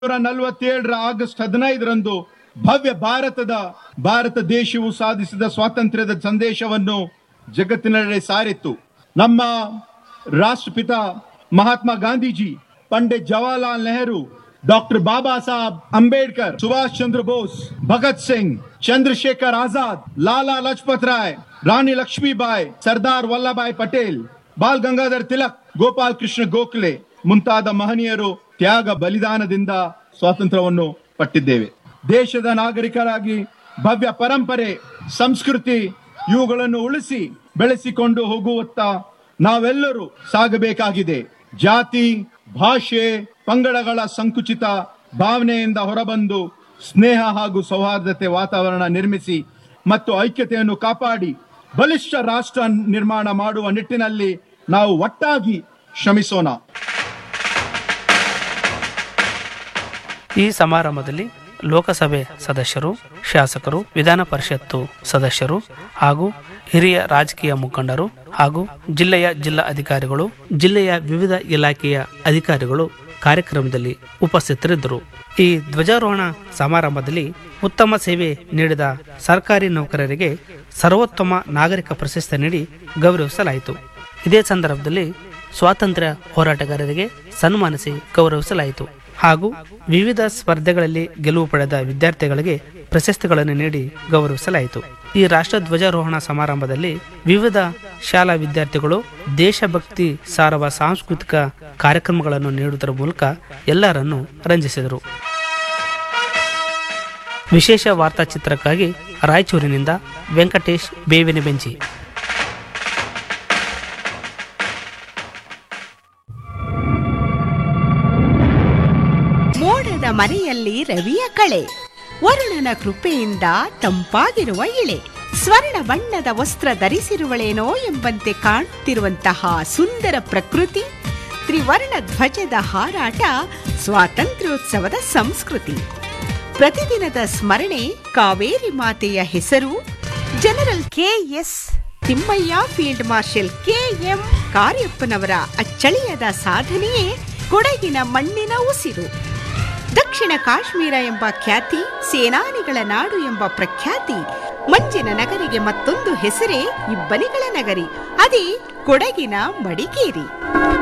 ನೂರ ನಲವತ್ತೇಳರ ಆಗಸ್ಟ್ ಹದಿನೈದರಂದು ಭವ್ಯ ಭಾರತದ ಭಾರತ ದೇಶವು ಸಾಧಿಸಿದ ಸ್ವಾತಂತ್ರ್ಯದ ಸಂದೇಶವನ್ನು ಜಗತ್ತಿನೆಡೆ ಸಾರಿತ್ತು ನಮ್ಮ ರಾಷ್ಟ್ರಪಿತ ಮಹಾತ್ಮ ಗಾಂಧೀಜಿ ಪಂಡಿತ್ ಜವಾಹರ್ಲಾಲ್ ನೆಹರು ಡಾಕ್ಟರ್ ಬಾಬಾ ಸಾಹೇಬ್ ಅಂಬೇಡ್ಕರ್ ಸುಭಾಷ್ ಚಂದ್ರ ಬೋಸ್ ಭಗತ್ ಸಿಂಗ್ ಚಂದ್ರಶೇಖರ್ ಆಜಾದ್ ಲಾಲಾ ಲಜಪತ್ ರಾಯ್ ರಾಣಿ ಲಕ್ಷ್ಮೀಬಾಯಿ ಸರ್ದಾರ್ ವಲ್ಲಭಾಯ್ ಪಟೇಲ್ ಬಾಲ್ ಗಂಗಾಧರ್ ತಿಲಕ್ ಗೋಪಾಲ್ ಕೃಷ್ಣ ಗೋಖಲೆ ಮುಂತಾದ ಮಹನೀಯರು ತ್ಯಾಗ ಬಲಿದಾನದಿಂದ ಸ್ವಾತಂತ್ರ್ಯವನ್ನು ಪಟ್ಟಿದ್ದೇವೆ ದೇಶದ ನಾಗರಿಕರಾಗಿ ಭವ್ಯ ಪರಂಪರೆ ಸಂಸ್ಕೃತಿ ಇವುಗಳನ್ನು ಉಳಿಸಿ ಬೆಳೆಸಿಕೊಂಡು ಹೋಗುವತ್ತ ನಾವೆಲ್ಲರೂ ಸಾಗಬೇಕಾಗಿದೆ ಜಾತಿ ಭಾಷೆ ಪಂಗಡಗಳ ಸಂಕುಚಿತ ಭಾವನೆಯಿಂದ ಹೊರಬಂದು ಸ್ನೇಹ ಹಾಗೂ ಸೌಹಾರ್ದತೆ ವಾತಾವರಣ ನಿರ್ಮಿಸಿ ಮತ್ತು ಐಕ್ಯತೆಯನ್ನು ಕಾಪಾಡಿ ಬಲಿಷ್ಠ ರಾಷ್ಟ್ರ ನಿರ್ಮಾಣ ಮಾಡುವ ನಿಟ್ಟಿನಲ್ಲಿ ನಾವು ಒಟ್ಟಾಗಿ ಶ್ರಮಿಸೋಣ ಈ ಸಮಾರಂಭದಲ್ಲಿ ಲೋಕಸಭೆ ಸದಸ್ಯರು ಶಾಸಕರು ವಿಧಾನ ಪರಿಷತ್ತು ಸದಸ್ಯರು ಹಾಗೂ ಹಿರಿಯ ರಾಜಕೀಯ ಮುಖಂಡರು ಹಾಗೂ ಜಿಲ್ಲೆಯ ಜಿಲ್ಲಾ ಅಧಿಕಾರಿಗಳು ಜಿಲ್ಲೆಯ ವಿವಿಧ ಇಲಾಖೆಯ ಅಧಿಕಾರಿಗಳು ಕಾರ್ಯಕ್ರಮದಲ್ಲಿ ಉಪಸ್ಥಿತರಿದ್ದರು ಈ ಧ್ವಜಾರೋಹಣ ಸಮಾರಂಭದಲ್ಲಿ ಉತ್ತಮ ಸೇವೆ ನೀಡಿದ ಸರ್ಕಾರಿ ನೌಕರರಿಗೆ ಸರ್ವೋತ್ತಮ ನಾಗರಿಕ ಪ್ರಶಸ್ತಿ ನೀಡಿ ಗೌರವಿಸಲಾಯಿತು ಇದೇ ಸಂದರ್ಭದಲ್ಲಿ ಸ್ವಾತಂತ್ರ್ಯ ಹೋರಾಟಗಾರರಿಗೆ ಸನ್ಮಾನಿಸಿ ಗೌರವಿಸಲಾಯಿತು ಹಾಗೂ ವಿವಿಧ ಸ್ಪರ್ಧೆಗಳಲ್ಲಿ ಗೆಲುವು ಪಡೆದ ವಿದ್ಯಾರ್ಥಿಗಳಿಗೆ ಪ್ರಶಸ್ತಿಗಳನ್ನು ನೀಡಿ ಗೌರವಿಸಲಾಯಿತು ಈ ರಾಷ್ಟ್ರ ಧ್ವಜಾರೋಹಣ ಸಮಾರಂಭದಲ್ಲಿ ವಿವಿಧ ಶಾಲಾ ವಿದ್ಯಾರ್ಥಿಗಳು ದೇಶಭಕ್ತಿ ಸಾರುವ ಸಾಂಸ್ಕೃತಿಕ ಕಾರ್ಯಕ್ರಮಗಳನ್ನು ನೀಡುವುದರ ಮೂಲಕ ಎಲ್ಲರನ್ನೂ ರಂಜಿಸಿದರು ವಿಶೇಷ ವಾರ್ತಾಚಿತ್ರಕ್ಕಾಗಿ ರಾಯಚೂರಿನಿಂದ ವೆಂಕಟೇಶ್ ಬೇವಿನ ಬೆಂಚಿ ಮೋಡದ ಮನೆಯಲ್ಲಿ ರವಿಯ ಕಳೆ ವರುಣನ ಕೃಪೆಯಿಂದ ತಂಪಾಗಿರುವ ಇಳೆ ಸ್ವರ್ಣ ಬಣ್ಣದ ವಸ್ತ್ರ ಧರಿಸಿರುವಳೇನೋ ಎಂಬಂತೆ ಕಾಣುತ್ತಿರುವಂತಹ ಸುಂದರ ಪ್ರಕೃತಿ ತ್ರಿವರ್ಣ ಧ್ವಜದ ಹಾರಾಟ ಸ್ವಾತಂತ್ರ್ಯೋತ್ಸವದ ಸಂಸ್ಕೃತಿ ಪ್ರತಿದಿನದ ಸ್ಮರಣೆ ಕಾವೇರಿ ಮಾತೆಯ ಹೆಸರು general K S Thimayya field marshal K M ಕಾರ್ಯಪ್ಪನವರ ಅಚ್ಚಳಿಯದ ಸಾಧನೆಯೇ ಕೊಡಗಿನ ಮಣ್ಣಿನ ಉಸಿರು ದಕ್ಷಿಣ ಕಾಶ್ಮೀರ ಎಂಬ ಖ್ಯಾತಿ ಸೇನಾನಿಗಳ ನಾಡು ಎಂಬ ಪ್ರಖ್ಯಾತಿ ಮಂಜಿನ ನಗರಿಗೆ ಮತ್ತೊಂದು ಹೆಸರೇ ಇಬ್ಬನಿಗಳ ನಗರಿ ಅದೇ ಕೊಡಗಿನ ಮಡಿಕೇರಿ